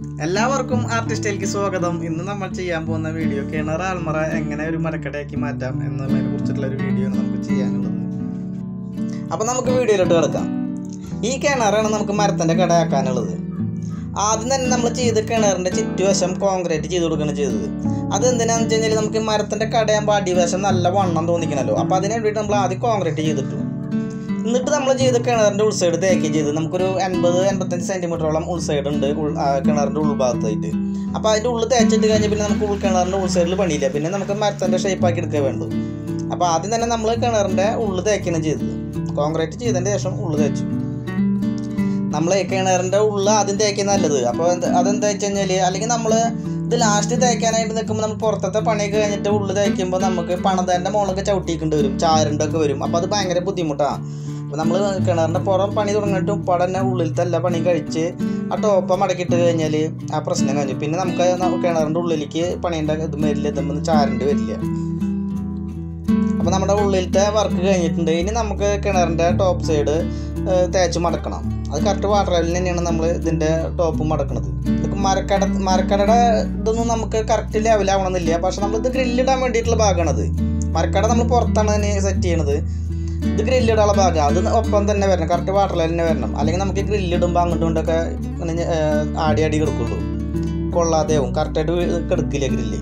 എല്ലാവർക്കും ആർട്ടിസ്റ്റിലേക്ക് സ്വാഗതം ഇന്ന് നമ്മൾ ചെയ്യാൻ പോകുന്ന വീഡിയോ കിണർ ആൽമറ എങ്ങനെ ഒരു മരക്കടയാക്കി മാറ്റാം എന്നതിനെ കുറിച്ചിട്ടുള്ള ഒരു വീഡിയോ ആണ് നമുക്ക് ചെയ്യാനുള്ളത് അപ്പോൾ നമുക്ക് വീഡിയോയിലോട്ട് കിടക്കാം ഈ കിണറാണ് നമുക്ക് മരത്തിൻ്റെ കടയാക്കാനുള്ളത് ആദ്യം തന്നെ നമ്മൾ ചെയ്ത് കിണറിൻ്റെ ചുറ്റുവശം കോൺക്രീറ്റ് ചെയ്ത് കൊടുക്കുകയാണ് ചെയ്തത് അത് എന്തിനാന്ന് വെച്ച് കഴിഞ്ഞാൽ നമുക്ക് മരത്തിൻ്റെ കടയാകുമ്പോൾ അടിവശം നല്ല വണ്ണം തോന്നിക്കണമല്ലോ അപ്പോൾ അതിന് വേണ്ടിയിട്ട് നമ്മൾ ആദ്യം കോൺക്രീറ്റ് ചെയ്തിട്ടു എന്നിട്ട് നമ്മൾ ചെയ്ത കിണറിൻ്റെ ഉൾസൈഡ് തേക്കി ചെയ്ത് നമുക്കൊരു എൺപത് എൺപത്തഞ്ച് സെൻറ്റിമീറ്ററോളം ഉൾസൈഡ് ഉണ്ട് ഉൾ ആ കിണറിൻ്റെ ഉൾഭാഗത്തായിട്ട് അപ്പോൾ അതിൻ്റെ ഉള്ളിൽ തേച്ചിട്ട് കഴിഞ്ഞാൽ പിന്നെ നമുക്ക് ഉൾക്കിണറിൻ്റെ ഉൾസൈഡിൽ പണിയില്ല പിന്നെ നമുക്ക് മരത്തിൻ്റെ ഷേപ്പാക്കി എടുക്കുക വേണ്ടു അപ്പോൾ ആദ്യം തന്നെ നമ്മൾ കിണറിൻ്റെ ഉള്ളിൽ തേക്കാണ് ചെയ്തത് കോൺക്രീറ്റ് ചെയ്തതിൻ്റെ ശേഷം ഉള്ളിൽ തേച്ചു നമ്മൾ കിണറിൻ്റെ ഉള്ളിൽ ആദ്യം തേക്കുക നല്ലത് അപ്പോൾ എന്ത് അതെന്താ വെച്ച് കഴിഞ്ഞാൽ അല്ലെങ്കിൽ നമ്മൾ ഇത് ലാസ്റ്റ് തേക്കാനായിട്ട് നിൽക്കുമ്പോൾ നമ്മൾ പുറത്തത്തെ പണിയൊക്കെ കഴിഞ്ഞിട്ട് ഉള്ളിൽ തേക്കുമ്പോൾ നമുക്ക് പണതേൻ്റെ മുകളൊക്കെ ചവിട്ടിക്കേണ്ടി വരും ചാരണ്ടൊക്കെ വരും അപ്പോൾ അത് ഭയങ്കര ബുദ്ധിമുട്ടാണ് അപ്പോൾ നമ്മൾ കിണറിൻ്റെ പുറം പണി തുടങ്ങിയിട്ട് ഉപ്പാടെ തന്നെ ഉള്ളിലത്തെ എല്ലാ പണിയും കഴിച്ച് ആ ടോപ്പ മടക്കിയിട്ട് കഴിഞ്ഞാൽ ആ പ്രശ്നം കഴിഞ്ഞു പിന്നെ നമുക്ക് ന- കിണറിൻ്റെ ഉള്ളിലേക്ക് പണീൻ്റെ ഇത് വരില്ല ഇതുമ്പോൾ ചാരണ്ട് വരില്ല അപ്പോൾ നമ്മുടെ ഉള്ളിലത്തെ വർക്ക് കഴിഞ്ഞിട്ടുണ്ട് ഇനി നമുക്ക് കിണറിൻ്റെ ടോപ്പ് സൈഡ് തേച്ച് മടക്കണം അത് കറക്റ്റ് വാട്ടർ ലെവലിൽ തന്നെയാണ് നമ്മൾ ഇതിൻ്റെ ടോപ്പ് മടക്കണത് ഇതൊക്കെ മരക്കട മരക്കടയുടെ ഇതൊന്നും നമുക്ക് കറക്റ്റ് ലെവലാവണമെന്നില്ല പക്ഷെ നമ്മളിത് ഗ്രില്ലിടാൻ വേണ്ടിയിട്ടുള്ള ഭാഗമാണത് മരക്കട നമ്മൾ പുറത്താണ് തന്നെ സെറ്റ് ചെയ്യണത് ഇത് ഗ്രില്ലിടാനുള്ള ഭാഗം അത് ഒപ്പം തന്നെ വരണം കറക്റ്റ് വാട്ടർ ലെവലിൽ തന്നെ വരണം അല്ലെങ്കിൽ നമുക്ക് ഗ്രില്ലിടുമ്പോൾ അങ്ങോട്ടും ഇങ്ങോട്ടൊക്കെ ഇങ്ങനെ ഏർ, ആടി ആടി കിടക്കുള്ളൂ കൊള്ളാതെയാവും കറക്റ്റായിട്ട് കിടക്കില്ല ഗ്രില്ല്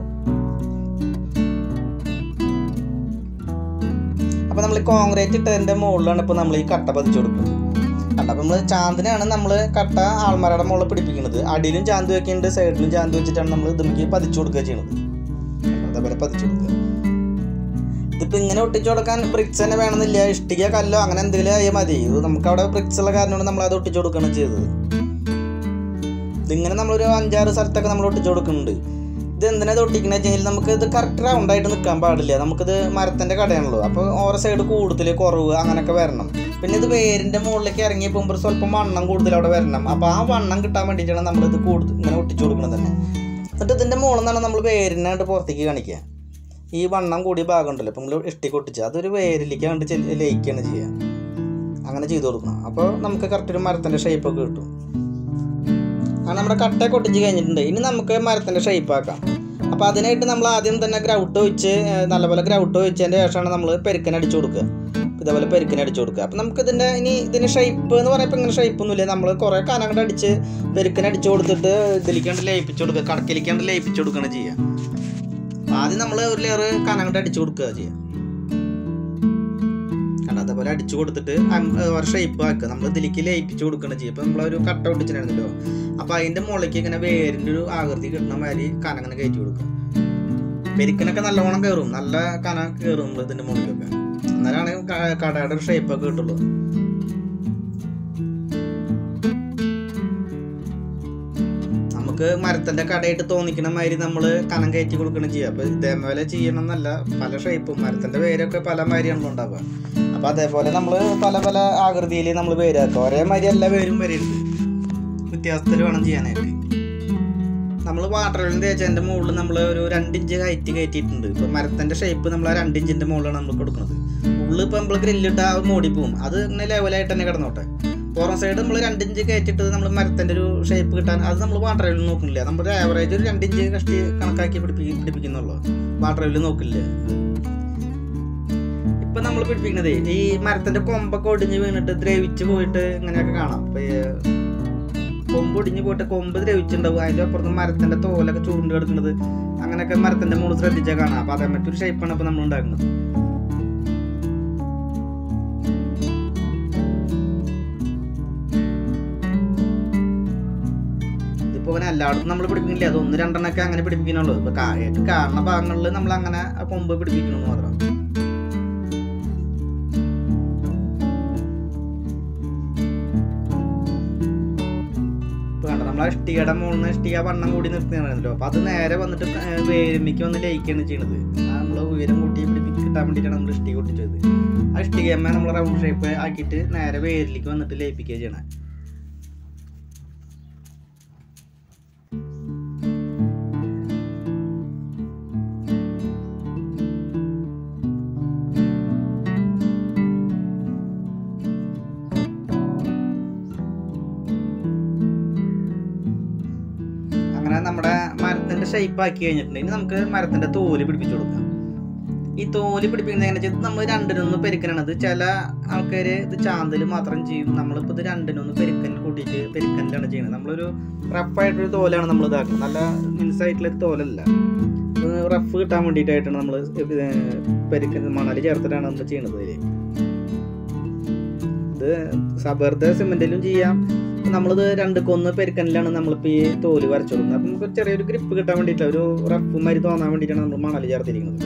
അപ്പോൾ നമ്മൾ കോൺക്രീറ്റ് ഇട്ടതിൻ്റെ മുകളിലാണ് ഇപ്പോൾ നമ്മൾ ഈ കട്ട പതിച്ചു കൊടുക്കുന്നത് കട്ട അപ്പോൾ നമ്മൾ ചാന്തിനാണ് നമ്മൾ കട്ട ആൾമരയുടെ മുകളിൽ പിടിപ്പിക്കുന്നത് അടിയിലും ചാന്ത് വെക്കുന്നുണ്ട് സൈഡിലും ചാന്ത് വെച്ചിട്ടാണ് നമ്മൾ ഇതുമ്മക്ക് പതിച്ചു കൊടുക്കുക ചെയ്യുന്നത് അതേപോലെ പതിച്ചു കൊടുക്കുക ഇതിപ്പോൾ ഇങ്ങനെ ഒട്ടിച്ചു കൊടുക്കാൻ ബ്രിക്സ് തന്നെ വേണമെന്നില്ല ഇഷ്ടിക കല്ലോ അങ്ങനെ എന്തെങ്കിലും ആയാൽ മതി ഇത് നമുക്ക് അവിടെ ബ്രിക്സ് ഉള്ള കാരണമാണ് നമ്മൾ അത് ഒട്ടിച്ചു കൊടുക്കുകയാണ് ചെയ്തത് ഇതിങ്ങനെ നമ്മളൊരു അഞ്ചാറ് സ്ഥലത്തൊക്കെ നമ്മൾ ഒട്ടിച്ചു കൊടുക്കുന്നുണ്ട് ഇത് എന്തിനാ ഇത് ഒട്ടിക്കണ വെച്ചാൽ നമുക്ക് ഇത് കറക്റ്റ് റൗണ്ടായിട്ട് നിൽക്കാൻ പാടില്ല നമുക്കിത് മരത്തിൻ്റെ കടയാണല്ലോ അപ്പോൾ ഓരോ സൈഡ് കൂടുതൽ കുറവ് അങ്ങനെയൊക്കെ വരണം പിന്നെ ഇത് വേരിൻ്റെ മുകളിലേക്ക് ഇറങ്ങി പോകുമ്പോൾ സ്വല്പം വണ്ണം കൂടുതൽ അവിടെ വരണം അപ്പോൾ ആ വണ്ണം കിട്ടാൻ വേണ്ടിയിട്ടാണ് നമ്മളിത് കൂടുതൽ ഇങ്ങനെ ഒട്ടിച്ചു കൊടുക്കുന്നത് തന്നെ എന്നിട്ട് ഇതിൻ്റെ മുകളിൽ നിന്നാണ് നമ്മൾ വേരിനായിട്ട് പുറത്തേക്ക് കാണിക്കുക ഈ വണ്ണം കൂടിയ ഭാഗം ഉണ്ടല്ലോ ഇപ്പം നമ്മൾ ഇഷ്ടിക്ക് ഒട്ടിച്ച് അതൊരു വേരിലേക്ക് കണ്ട് ലയിക്കുകയാണ് ചെയ്യുക അങ്ങനെ ചെയ്ത് കൊടുക്കണം അപ്പോൾ നമുക്ക് കറക്റ്റ് ഒരു മരത്തിൻ്റെ ഷേപ്പൊക്കെ കിട്ടും ആ നമ്മുടെ കട്ടയൊക്കെ ഒട്ടിച്ച് കഴിഞ്ഞിട്ടുണ്ട് ഇനി നമുക്ക് മരത്തിൻ്റെ ഷേപ്പ് ആക്കാം അപ്പോൾ അതിനായിട്ട് നമ്മൾ ആദ്യം തന്നെ ഗ്രൗട്ട് വെച്ച് ഏർ, നല്ലപോലെ ഗ്രൗട്ട് വെച്ചതിൻ്റെ ശേഷമാണ് നമ്മൾ പെരുക്കൻ അടിച്ചു കൊടുക്കുക ഇതേപോലെ പെരുക്കൻ അടിച്ചു കൊടുക്കുക അപ്പോൾ നമുക്ക് ഇതിൻ്റെ ഇനി ഇതിന് ഷേപ്പ് എന്ന് പറയുമ്പോൾ ഇങ്ങനെ ഷേപ്പ് ഒന്നുമില്ല നമ്മൾ കുറേ കനം കൊണ്ട് അടിച്ച് പെരുക്കൻ അടിച്ചു കൊടുത്തിട്ട് ഇതിലേക്കാണ്ട് ലയിപ്പിച്ചു കൊടുക്കുക കടക്കിലേക്കാണ്ട് ലയിപ്പിച്ചു കൊടുക്കുകയാണ് ചെയ്യുക ആദ്യം നമ്മൾ ഒരു ലെയർ കനം കൊണ്ട് അടിച്ചു കൊടുക്കുക ചെയ്യുക കണ്ട അതേപോലെ അടിച്ചു കൊടുത്തിട്ട് അം- ഒരു ഷേപ്പ് ആക്കുക നമ്മൾ ഇതിലേക്ക് ലയിപ്പിച്ച് കൊടുക്കണം ചെയ്യുക ഇപ്പം നമ്മളൊരു കട്ട ഒട്ടിച്ചിട്ടുണ്ടല്ലോ അപ്പോൾ അതിൻ്റെ മുകളിലേക്ക് ഇങ്ങനെ വേരിൻ്റെ ഒരു ആകൃതി കിട്ടുന്ന മാതിരി കനം ഇങ്ങനെ കയറ്റി കൊടുക്കുക പെരിക്കനൊക്കെ നല്ലവണ്ണം കയറും നല്ല കന കയറും നമ്മൾ ഇതിൻ്റെ മുകളിലൊക്കെ അന്നേരമാണ് ക- കടയുടെ ഒരു ഷേപ്പൊക്കെ കിട്ടുള്ളൂ നമുക്ക് മരത്തിൻ്റെ കടയിട്ട് തോന്നിക്കണ മാതിരി നമ്മൾ കനം കയറ്റി കൊടുക്കണം ചെയ്യുക അപ്പോൾ ഇതേപോലെ ചെയ്യണം എന്നല്ല പല ഷേപ്പും മരത്തിൻ്റെ വേരൊക്കെ പല മാതിരിയാണല്ലോ ഉണ്ടാവുക അപ്പോൾ അതേപോലെ നമ്മൾ പല പല ആകൃതിയിൽ നമ്മൾ വേരാക്കുക ഒരേ മാതിരി എല്ലാ വേരും വരരുത് വ്യത്യാസത്തിൽ വേണം ചെയ്യാനായിട്ട് നമ്മൾ വാട്ടറിലും തേച്ചതിൻ്റെ മുകളിൽ നമ്മൾ ഒരു രണ്ട് ഇഞ്ച് ഹൈറ്റ് കയറ്റിയിട്ടുണ്ട് ഇപ്പോൾ മരത്തിൻ്റെ ഷേപ്പ് നമ്മൾ ആ രണ്ട് ഇഞ്ചിൻ്റെ മുകളിലാണ് നമ്മൾ കൊടുക്കുന്നത് ഉള്ളിൽ ഇപ്പോൾ നമ്മൾ ഗ്രില്ലിട്ട് ആ മോടി പോകും അത് ഇങ്ങനെ ലെവലായിട്ട് തന്നെ കിടന്നോട്ടെ പുറം സൈഡ് നമ്മൾ രണ്ട് ഇഞ്ച് കയറ്റിട്ട് നമ്മൾ മരത്തിൻ്റെ ഒരു ഷേപ്പ് കിട്ടാൻ അത് നമ്മൾ വാട്ടറിൽ നോക്കുന്നില്ല നമ്മുടെ ആവറേജ് ഒരു രണ്ട് ഇഞ്ച് കഷ്ടി കണക്കാക്കി പിടിപ്പി പിടിപ്പിക്കുന്നുള്ളൂ വാട്ടറിൽ നോക്കില്ല ഇപ്പൊ നമ്മൾ പിടിപ്പിക്കുന്നത് ഈ മരത്തിന്റെ കൊമ്പൊക്കെ ഒടിഞ്ഞ് വീണിട്ട് ദ്രവിച്ച് പോയിട്ട് ഇങ്ങനെയൊക്കെ കാണാം ഇപ്പൊ ഈ കൊമ്പ് ഒടിഞ്ഞ് പോയിട്ട് കൊമ്പ് ദ്രവിച്ചിട്ടുണ്ടാവും അതിന്റെ അപ്പുറത്ത് മരത്തിന്റെ തോലൊക്കെ ചുരുണ്ട് കിടക്കുന്നത് അങ്ങനെയൊക്കെ മരത്തിന്റെ മുകളിൽ ശ്രദ്ധിച്ചാൽ കാണാം അപ്പൊ അതേ മറ്റൊരു ഷേപ്പാണ് ഇപ്പൊ നമ്മൾ ഉണ്ടാക്കുന്നത് ഇതിപ്പോ അങ്ങനെ എല്ലായിടത്തും നമ്മൾ പിടിപ്പിക്കില്ല അത് ഒന്ന് രണ്ടെണ്ണൊക്കെ അങ്ങനെ പിടിപ്പിക്കണുള്ളൂ ഇപ്പൊ കാര്യമായിട്ട് കാണുന്ന ഭാഗങ്ങളിൽ നമ്മൾ അങ്ങനെ ആ കൊമ്പ് പിടിപ്പിക്കണമെന്ന് മാത്രം ഇപ്പൊ കണ്ടോ നമ്മൾ ആ ഇഷ്ടികയുടെ മുകളിൽ നിന്ന് ഇഷ്ടിക വണ്ണം കൂടി നിർത്തിയാണല്ലോ അപ്പൊ അത് നേരെ വന്നിട്ട് ക- വേരുമ്മിക്ക് വന്ന് ലയിക്കുകയാണ് ചെയ്യണത് നമ്മൾ ഉയരം കൂട്ടി പിടിപ്പി കിട്ടാൻ വേണ്ടിയിട്ടാണ് നമ്മൾ ഇഷ്ടിക ഒട്ടിച്ചത് ആ ഇഷ്ടികയമ്മ നമ്മൾ റൗണ്ട് ഷേപ്പ് ആക്കിയിട്ട് നേരെ വേരിലേക്ക് വന്നിട്ട് ലയിപ്പിക്കുക ചെയ്യണേ അങ്ങനെ നമ്മുടെ മരത്തിൻ്റെ ഷേപ്പ് ആക്കി കഴിഞ്ഞിട്ടുണ്ട് ഇനി നമുക്ക് മരത്തിൻ്റെ തോല് പിടിപ്പിച്ചു കൊടുക്കാം ഈ തോല് പിടിപ്പിക്കുന്നത് എങ്ങനെ വെച്ചാൽ നമ്മൾ രണ്ടിനൊന്ന് പെരുക്കനാണത് ചില ആൾക്കാർ ഇത് ചാന്തൽ മാത്രം ചെയ്യും നമ്മളിപ്പോൾ ഇത് രണ്ടിനൊന്ന് പെരുക്കൻ കൂട്ടിയിട്ട് പെരുക്കനിലാണ് ചെയ്യുന്നത് നമ്മളൊരു റഫായിട്ടൊരു തോലാണ് നമ്മൾ ഇതാക്കുന്നത് നല്ല മിനുസായിട്ടുള്ള ഒരു തോലല്ല റഫ് കിട്ടാൻ വേണ്ടിയിട്ടായിട്ടാണ് നമ്മൾ പെരുക്കൻ മണൽ ചേർത്തിട്ടാണ് നമ്മൾ ചെയ്യണത് ഇതിൽ ഇത് സബർദ സിമെന്റിലും ചെയ്യാം നമ്മളിത് രണ്ട് കൊന്ന് പെരുക്കനിലാണ് നമ്മളിപ്പോൾ ഈ തോല് വരച്ചു കൊടുക്കുന്നത് അപ്പം നമുക്ക് ചെറിയൊരു ഗ്രിപ്പ് കിട്ടാൻ വേണ്ടിയിട്ടില്ല ഒരു റഫ് മാതിരി തോന്നാൻ വേണ്ടിയിട്ടാണ് നമ്മൾ മണൽ ചേർത്തിരിക്കുന്നത്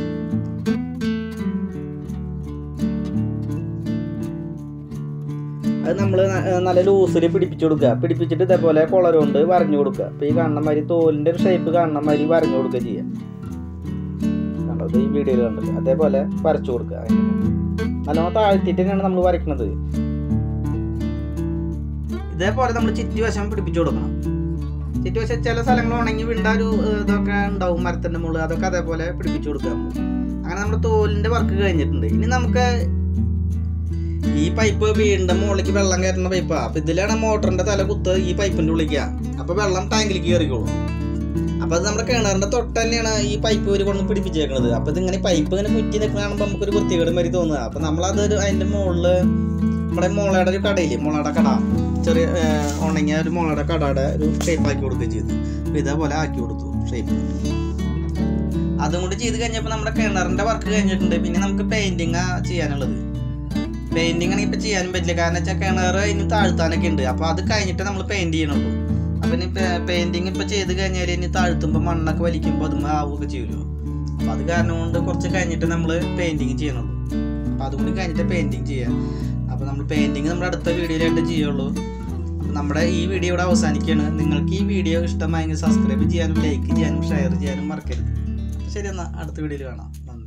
അത് നമ്മൾ നല്ല ലൂസിൽ പിടിപ്പിച്ചു കൊടുക്കുക പിടിപ്പിച്ചിട്ട് ഇതേപോലെ കുളര കൊണ്ട് വരഞ്ഞു കൊടുക്കുക അപ്പോൾ ഈ കാണുന്ന മാതിരി തോലിൻ്റെ ഒരു ഷേപ്പ് കാണുന്ന മാതിരി വരഞ്ഞു കൊടുക്കുക ചെയ്യുക കണ്ടോ ഇത് ഈ വീഡിയോയിൽ കണ്ടല്ലോ അതേപോലെ വരച്ചു കൊടുക്കുക നല്ലോണം താഴ്ത്തിയിട്ട് തന്നെയാണ് നമ്മൾ വരയ്ക്കുന്നത് ഇതേപോലെ നമ്മൾ ചുറ്റുവശം പിടിപ്പിച്ചു കൊടുക്കണം ചുറ്റുവശം ചില സ്ഥലങ്ങൾ ഉണങ്ങി വീണ്ട ഒരു ഏഹ്, ഇതൊക്കെ ഉണ്ടാവും മരത്തിൻ്റെ മുകളിൽ അതൊക്കെ അതേപോലെ പിടിപ്പിച്ചു കൊടുക്കുക നമ്മൾ അങ്ങനെ നമ്മുടെ തോലിൻ്റെ വർക്ക് കഴിഞ്ഞിട്ടുണ്ട് ഇനി നമുക്ക് ഈ പൈപ്പ് വീടിന്റെ മുകളിലേക്ക് വെള്ളം കയറുന്ന പൈപ്പാ അപ്പൊ ഇതിലാണ് മോട്ടറിന്റെ തല കുത്ത് ഈ പൈപ്പിന്റെ ഉള്ളിലേക്ക് അപ്പൊ വെള്ളം ടാങ്കിലേക്ക് കയറിക്കോളും അപ്പൊ അത് നമ്മുടെ കിണറിന്റെ തൊട്ട് തന്നെയാണ് ഈ പൈപ്പ് ഒരു കൊണ്ട് പിടിപ്പിച്ചേക്കണത് അപ്പൊ ഇതിങ്ങനെ പൈപ്പ് ഇങ്ങനെ കുറ്റി നിൽക്കുന്ന കാണുമ്പോൾ നമുക്കൊരു വൃത്തികേട് മാതിരി തോന്നുക അപ്പൊ നമ്മളത് ഒരു അതിന്റെ മുകളില് നമ്മുടെ മുളയുടെ ഒരു കടയില്ലേ മുളയുടെ കട ചെറിയ ഏർ, ഉണങ്ങിയ ഒരു മുളയുടെ കടയുടെ ഒരു ഷേപ്പ് ആക്കി കൊടുക്കുകയും ചെയ്തു അപ്പൊ ഇതേപോലെ ആക്കി കൊടുത്തു ഷേപ്പ് അതും കൂടി ചെയ്ത് കഴിഞ്ഞപ്പോൾ നമ്മുടെ കിണറിന്റെ വർക്ക് കഴിഞ്ഞിട്ടുണ്ട് പിന്നെ നമുക്ക് പെയിന്റിങ് ചെയ്യാനുള്ളത് പെയിന്റിങ് ആണെങ്കിൽ ഇപ്പൊ ചെയ്യാനും പറ്റില്ല കാരണം വെച്ചാൽ കിണർ ഇനി താഴ്ത്താനൊക്കെ ഉണ്ട് അപ്പൊ അത് കഴിഞ്ഞിട്ട് നമ്മൾ പെയിന്റ് ചെയ്യണുള്ളൂ അപ്പൊ ഇനി പെയിന്റിങ് ഇപ്പൊ ചെയ്ത് കഴിഞ്ഞാൽ ഇനി താഴ്ത്തുമ്പോൾ മണ്ണൊക്കെ വലിക്കുമ്പോൾ അത് ആവുകയൊക്കെ ചെയ്യുമല്ലോ അപ്പൊ അത് കാരണം കൊണ്ട് കുറച്ച് കഴിഞ്ഞിട്ട് നമ്മൾ പെയിന്റിങ് ചെയ്യണുള്ളൂ അപ്പൊ അതും കൂടി കഴിഞ്ഞിട്ട് പെയിന്റിങ് ചെയ്യാം അപ്പൊ നമ്മൾ പെയിന്റിങ് നമ്മുടെ അടുത്ത വീഡിയോയിലായിട്ട് ചെയ്യുള്ളൂ അപ്പൊ നമ്മുടെ ഈ വീഡിയോ ഇവിടെ അവസാനിക്കുകയാണ് നിങ്ങൾക്ക് ഈ വീഡിയോ ഇഷ്ടമായെങ്കിൽ സബ്സ്ക്രൈബ് ചെയ്യാനും ലൈക്ക് ചെയ്യാനും ഷെയർ ചെയ്യാനും മറക്കരുത് അപ്പൊ ശരി എന്നാൽ അടുത്ത വീഡിയോയിൽ കാണാം നന്ദി